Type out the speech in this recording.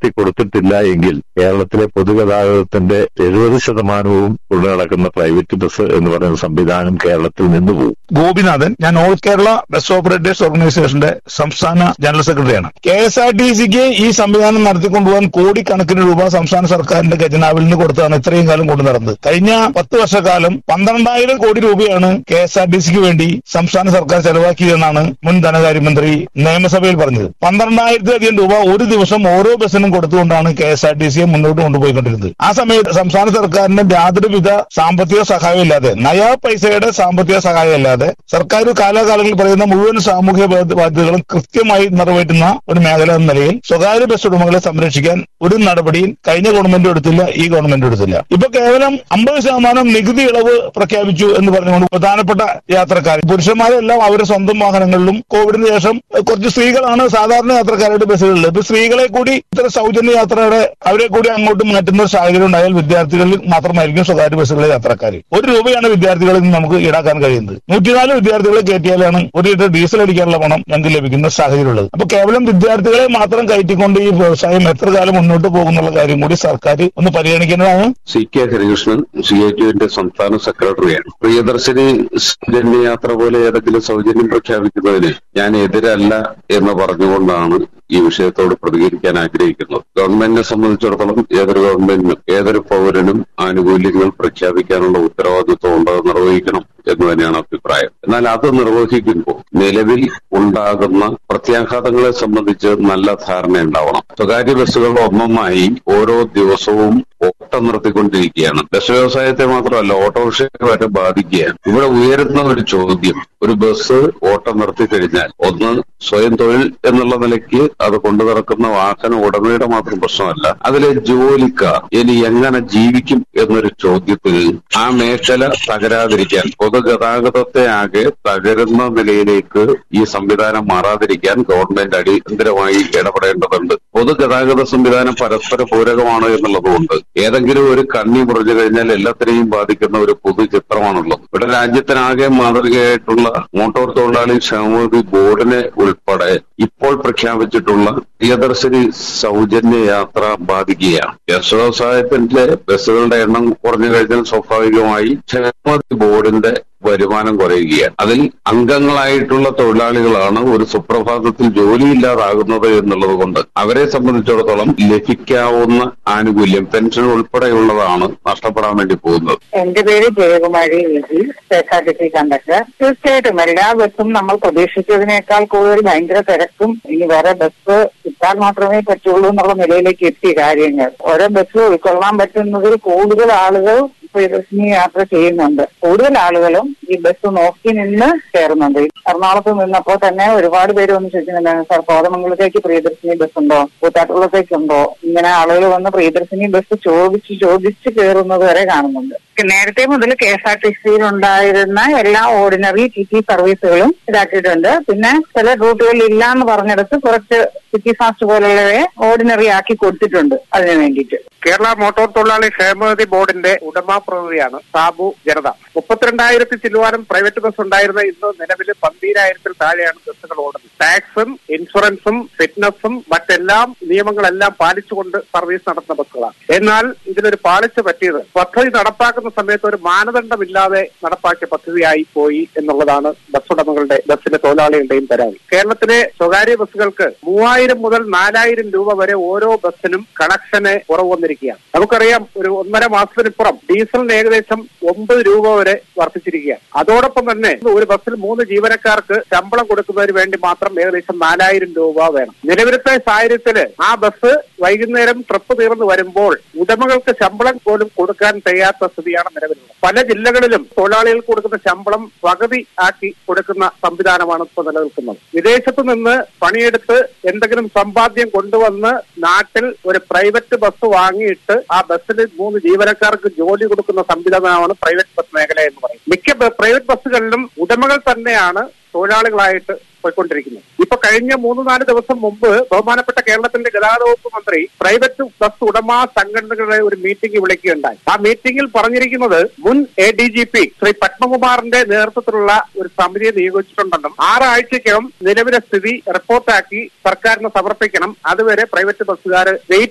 നടത്തി കൊടുത്തിട്ടില്ല എങ്കിൽ കേരളത്തിലെ പൊതുഗതാഗതത്തിന്റെ എഴുപത് ശതമാനവും കൊണ്ടു നടക്കുന്ന പ്രൈവറ്റ് ബസ് എന്ന് പറയുന്ന സംവിധാനം കേരളത്തിൽ നിന്ന് പോകും ഗോപിനാഥൻ ഞാൻ ഓൾ കേരള ബസ് ഓപ്പറേറ്റേഴ്സ് ഓർഗനൈസേഷന്റെ സംസ്ഥാന ജനറൽ സെക്രട്ടറിയാണ് കെ എസ് ആർ ടി സിക്ക് ഈ സംവിധാനം നടത്തിക്കൊണ്ടുപോകാൻ കോടിക്കണക്കിന് രൂപ സംസ്ഥാന സർക്കാരിന്റെ ഖജനാവിൽ നിന്ന് കൊടുത്താണ് ഇത്രയും കാലം കൊണ്ടു നടന്നത് കഴിഞ്ഞ പത്ത് വർഷക്കാലം പന്ത്രണ്ടായിരം കോടി രൂപയാണ് കെ എസ് ആർ ടി സിക്ക് വേണ്ടി സംസ്ഥാന സർക്കാർ ചെലവാക്കിയതെന്നാണ് മുൻ ധനകാര്യമന്ത്രി നിയമസഭയിൽ പറഞ്ഞത് പന്ത്രണ്ടായിരത്തിലധികം രൂപ ഒരു ദിവസം ഓരോ ബസ്സിനും കൊടുത്തുകൊണ്ടാണ് കെ എസ് ആർ ടി സിയെ മുന്നോട്ട് കൊണ്ടുപോയിക്കൊണ്ടിരുന്നത് ആ സമയത്ത് സംസ്ഥാന സർക്കാരിന് യാതൊരുവിധ സാമ്പത്തിക സഹായം ഇല്ലാതെ നയാ പൈസയുടെ സാമ്പത്തിക സഹായം ഇല്ലാതെ സർക്കാർ കാലാകാലങ്ങളിൽ പറയുന്ന മുഴുവൻ സാമൂഹ്യ ബാധ്യ- ബാധ്യതകളും കൃത്യമായി നിറവേറ്റുന്ന ഒരു മേഖല എന്ന നിലയിൽ സ്വകാര്യ ബസ് ഉടമകളെ സംരക്ഷിക്കാൻ ഒരു നടപടിയും കഴിഞ്ഞ ഗവൺമെന്റ് എടുത്തില്ല ഈ ഗവൺമെന്റ് എടുത്തില്ല ഇപ്പൊ കേവലം അമ്പത് ശതമാനം നികുതി ഇളവ് പ്രഖ്യാപിച്ചു എന്ന് പറഞ്ഞുകൊണ്ട് പ്രധാനപ്പെട്ട യാത്രക്കാർ പുരുഷന്മാരെല്ലാം അവരുടെ സ്വന്തം വാഹനങ്ങളിലും കോവിഡിന് ശേഷം കുറച്ച് സ്ത്രീകളാണ് സാധാരണ യാത്രക്കാരുടെ ബസ്സുകളിൽ ഇപ്പൊ സ്ത്രീകളെ കൂടി ഇത്തരം സൗജന്യ യാത്രയുടെ അവരെ കൂടി അങ്ങോട്ട് മാറ്റുന്ന ഒരു സാഹചര്യം ഉണ്ടായാൽ വിദ്യാർത്ഥികളിൽ മാത്രമായിരിക്കും സ്വകാര്യ ബസ്സുകളിലെ യാത്രക്കാർ ഒരു രൂപയാണ് വിദ്യാർത്ഥികളിൽ നിന്ന് നമുക്ക് ഈടാക്കാൻ കഴിയുന്നത് നൂറ്റിനാല് വിദ്യാർത്ഥികളെ കയറ്റിയാലാണ് ഒരു ലിറ്റർ ഡീസൽ അടിക്കാനുള്ള പണം ഞങ്ങൾക്ക് ലഭിക്കുന്ന സാഹചര്യമുള്ളത് അപ്പൊ കേവലം വിദ്യാർത്ഥികളെ മാത്രം കയറ്റിക്കൊണ്ട് ഈ വ്യവസായം എത്ര കാലം മുന്നോട്ട് പോകുന്നുള്ള കാര്യം കൂടി സർക്കാർ ഒന്ന് പരിഗണിക്കേണ്ടതാണ് C K Harikrishnan C I ടിയുവിന്റെ സംസ്ഥാന സെക്രട്ടറിയാണ് പ്രിയദർശിനി സൗജന്യ യാത്ര പോലെ ഏതെങ്കിലും സൗജന്യം പ്രഖ്യാപിക്കുന്നതിന് ഞാൻ എതിരല്ല എന്ന് പറഞ്ഞുകൊണ്ടാണ് ഈ വിഷയത്തോട് പ്രതികരിക്കാൻ ആഗ്രഹിക്കുന്നത് ഗവൺമെന്റിനെ സംബന്ധിച്ചിടത്തോളം ഏതൊരു ഗവൺമെന്റിനും ഏതൊരു പൗരനും ആനുകൂല്യങ്ങൾ പ്രഖ്യാപിക്കാനുള്ള ഉത്തരവാദിത്വം ഉണ്ട് അത് നിർവഹിക്കണം എന്ന് തന്നെയാണ് അഭിപ്രായം എന്നാൽ അത് നിർവഹിക്കുമ്പോൾ നിലവിൽ ഉണ്ടാകുന്ന പ്രത്യാഘാതങ്ങളെ സംബന്ധിച്ച് നല്ല ധാരണ ഉണ്ടാവണം സ്വകാര്യ ബസ്സുകൾ ഒന്നൊന്നായി ഓരോ ദിവസവും ഓട്ടം നിർത്തിക്കൊണ്ടിരിക്കുകയാണ് ബസ് വ്യവസായത്തെ മാത്രമല്ല ഓട്ടോറിക്ഷയെ വരെ ബാധിക്കുകയാണ് ഇവിടെ ഉയരുന്ന ഒരു ചോദ്യം ഒരു ബസ് ഓട്ടം നിർത്തി കഴിഞ്ഞാൽ ഒന്ന് സ്വയം തൊഴിൽ എന്നുള്ള നിലയ്ക്ക് അത് കൊണ്ടു നടക്കുന്ന വാഹന ഉടമയുടെ മാത്രം പ്രശ്നമല്ല അതിലെ ജോലിക്കാർ ഇനി എങ്ങനെ ജീവിക്കും എന്നൊരു ചോദ്യത്തിൽ ആ മേഖല തകരാതിരിക്കാൻ പൊതുഗതാഗതത്തെ ആകെ തകരുന്ന നിലയിലേക്ക് ഈ സംവിധാനം മാറാതിരിക്കാൻ ഗവൺമെന്റ് അടിയന്തരമായി ഇടപെടേണ്ടതുണ്ട് പൊതുഗതാഗത സംവിധാനം പരസ്പര പൂരകമാണ് എന്നുള്ളതുകൊണ്ട് ഏതെങ്കിലും ഒരു കണ്ണി മുറിഞ്ഞു കഴിഞ്ഞാൽ എല്ലാത്തിനെയും ബാധിക്കുന്ന ഒരു പൊതുചിത്രമാണുള്ളത് ഇവിടെ രാജ്യത്തിനാകെ മാതൃകയായിട്ടുള്ള മോട്ടോർ തൊഴിലാളി ക്ഷേമനിധി ബോർഡിനെ ഉൾപ്പെടെ ഇപ്പോൾ പ്രഖ്യാപിച്ചിട്ടുള്ള പ്രിയദർശിനി സൗജന്യ യാത്ര ബാധിക്കുകയാണ് ബസ് വ്യവസായത്തിന്റെ ബസ്സുകളുടെ എണ്ണം കുറഞ്ഞു കഴിഞ്ഞാൽ സ്വാഭാവികമായി ക്ഷേമനിധി ബോർഡിന്റെ വരുമാനം കുറയുകയാണ് അതിൽ അംഗങ്ങളായിട്ടുള്ള തൊഴിലാളികളാണ് ഒരു സുപ്രഭാതത്തിൽ ജോലിയില്ലാതാകുന്നത് എന്നുള്ളത് കൊണ്ട് അവരെ സംബന്ധിച്ചിടത്തോളം ലഭിക്കാവുന്ന ആനുകൂല്യം പെൻഷൻ ഉൾപ്പെടെയുള്ളതാണ് നഷ്ടപ്പെടാൻ വേണ്ടി പോകുന്നത് എന്റെ പേര് Jayakumari Viji K S R T C conductor തീർച്ചയായിട്ടും എല്ലാ ബസ്സും നമ്മൾ പ്രതീക്ഷിച്ചതിനേക്കാൾ കൂടുതൽ ഭയങ്കര തിരക്കും ഇനി വേറെ ബസ് കിട്ടാൻ മാത്രമേ പറ്റുള്ളൂ എന്നുള്ള നിലയിലേക്ക് എത്തി കാര്യങ്ങൾ ഓരോ ബസ് ഉൾക്കൊള്ളാൻ പറ്റുന്നതിൽ കൂടുതൽ ആളുകൾ പ്രിയദർശിനി യാത്ര ചെയ്യുന്നുണ്ട് കൂടുതൽ ആളുകളും ഈ ബസ് നോക്കി നിന്ന് കയറുന്നുണ്ട് എറണാകുളത്ത് നിന്നപ്പോൾ തന്നെ ഒരുപാട് പേര് വന്ന് ചോദിക്കുന്നുണ്ടായിരുന്നു സാർ കോതമംഗലത്തേക്ക് പ്രിയദർശിനി ബസ് ഉണ്ടോ കൂത്താട്ടുള്ളത്തേക്കുണ്ടോ ഇങ്ങനെ ആളുകൾ വന്ന് പ്രിയദർശിനി ബസ് ചോദിച്ച് ചോദിച്ച് കയറുന്നത് വരെ കാണുന്നുണ്ട് നേരത്തെ മുതൽ കെ എസ് ആർ ടി സിയിൽ ഉണ്ടായിരുന്ന എല്ലാ ഓർഡിനറി ടി ടി സർവീസുകളും ഇതാക്കിയിട്ടുണ്ട് പിന്നെ ചില റൂട്ടുകളിൽ ഇല്ല എന്ന് പറഞ്ഞെടുത്ത് കുറച്ച് സിറ്റി ഫാസ്റ്റ് പോലുള്ളവയെ ഓർഡിനറി ആക്കി കൊടുത്തിട്ടുണ്ട് അതിനു വേണ്ടിയിട്ട് കേരള മോട്ടോർ തൊഴിലാളി ക്ഷേമനിധി ബോർഡിന്റെ ഉടമ പ്രതിനിധിയാണ് സാബു ജനത മുപ്പത്തിരണ്ടായിരത്തി ചില്ലുവാനും പ്രൈവറ്റ് ബസ് ഉണ്ടായിരുന്ന ഇന്ന് നിലവിൽ പന്തീരായിരത്തിൽ താഴെയാണ് ബസ്സുകൾ ഓടുന്നത് ടാക്സും ഇൻഷുറൻസും ഫിറ്റ്നസും മറ്റെല്ലാം നിയമങ്ങളെല്ലാം പാലിച്ചുകൊണ്ട് സർവീസ് നടത്തുന്ന ബസ്സുകളാണ് എന്നാൽ ഇതിലൊരു പാളിച്ച പറ്റിയത് പദ്ധതി നടപ്പാക്കുന്ന സമയത്ത് ഒരു മാനദണ്ഡമില്ലാതെ നടപ്പാക്കിയ പദ്ധതിയായി പോയി എന്നുള്ളതാണ് ബസ് ഉടമകളുടെ ബസ്സിലെ തൊഴിലാളികളുടെയും പരാതി കേരളത്തിലെ സ്വകാര്യ ബസ്സുകൾക്ക് മൂവായിരം മുതൽ നാലായിരം രൂപ വരെ ഓരോ ബസ്സിനും കണക്ഷന് കുറവ് വന്നിരിക്കുകയാണ് നമുക്കറിയാം ഒരു ഒന്നര മാസത്തിനിപ്പുറം ഡീസലിന് ഏകദേശം ഒമ്പത് രൂപ വരെ വർദ്ധിച്ചിരിക്കുകയാണ് അതോടൊപ്പം തന്നെ ഒരു ബസ്സിൽ മൂന്ന് ജീവനക്കാർക്ക് ശമ്പളം കൊടുക്കുന്നതിന് വേണ്ടി മാത്രം ഏകദേശം നാലായിരം രൂപ വേണം നിലവിലത്തെ സാഹചര്യത്തില് ആ ബസ് വൈകുന്നേരം ട്രിപ്പ് തീർന്നു വരുമ്പോൾ ഉടമകൾക്ക് ശമ്പളം പോലും കൊടുക്കാൻ കഴിയാത്ത സ്ഥിതിയാണ് നിലവിലുള്ളത് പല ജില്ലകളിലും തൊഴിലാളികൾക്ക് കൊടുക്കുന്ന ശമ്പളം പകുതി ആക്കി കൊടുക്കുന്ന സംവിധാനമാണ് ഇപ്പോൾ നിലനിൽക്കുന്നത് വിദേശത്ത് നിന്ന് പണിയെടുത്ത് എന്തെങ്കിലും സമ്പാദ്യം കൊണ്ടുവന്ന് നാട്ടിൽ ഒരു പ്രൈവറ്റ് ബസ് വാങ്ങിയിട്ട് ആ ബസ്സിൽ മൂന്ന് ജീവനക്കാർക്ക് ജോലി കൊടുക്കുന്ന സംവിധാനമാണ് പ്രൈവറ്റ് ബസ് മേഖല എന്ന് പറയുന്നത് മിക്ക ബ- പ്രൈവറ്റ് ബസ്സുകളിലും ഉടമകൾ തന്നെയാണ് തൊഴിലാളികളായിട്ട് പോയിക്കൊണ്ടിരിക്കുന്നത് ഇപ്പൊ കഴിഞ്ഞ മൂന്ന് നാല് ദിവസം മുമ്പ് ബഹുമാനപ്പെട്ട കേരളത്തിന്റെ ഗതാഗത വകുപ്പ് മന്ത്രി പ്രൈവറ്റ് ബസ് ഉടമ സംഘടനകളുടെ ഒരു മീറ്റിംഗ് വിളിക്കുകയുണ്ടായി ആ മീറ്റിംഗിൽ പറഞ്ഞിരിക്കുന്നത് മുൻ A D G P Shri പത്മകുമാറിന്റെ നേതൃത്വത്തിലുള്ള ഒരു സമിതിയെ നിയോഗിച്ചിട്ടുണ്ടെന്നും ആറാഴ്ചയ്ക്കകം നിലവിലെ സ്ഥിതി റിപ്പോർട്ടാക്കി സർക്കാരിന് സമർപ്പിക്കണം അതുവരെ പ്രൈവറ്റ് ബസ്സുകാർ വെയിറ്റ്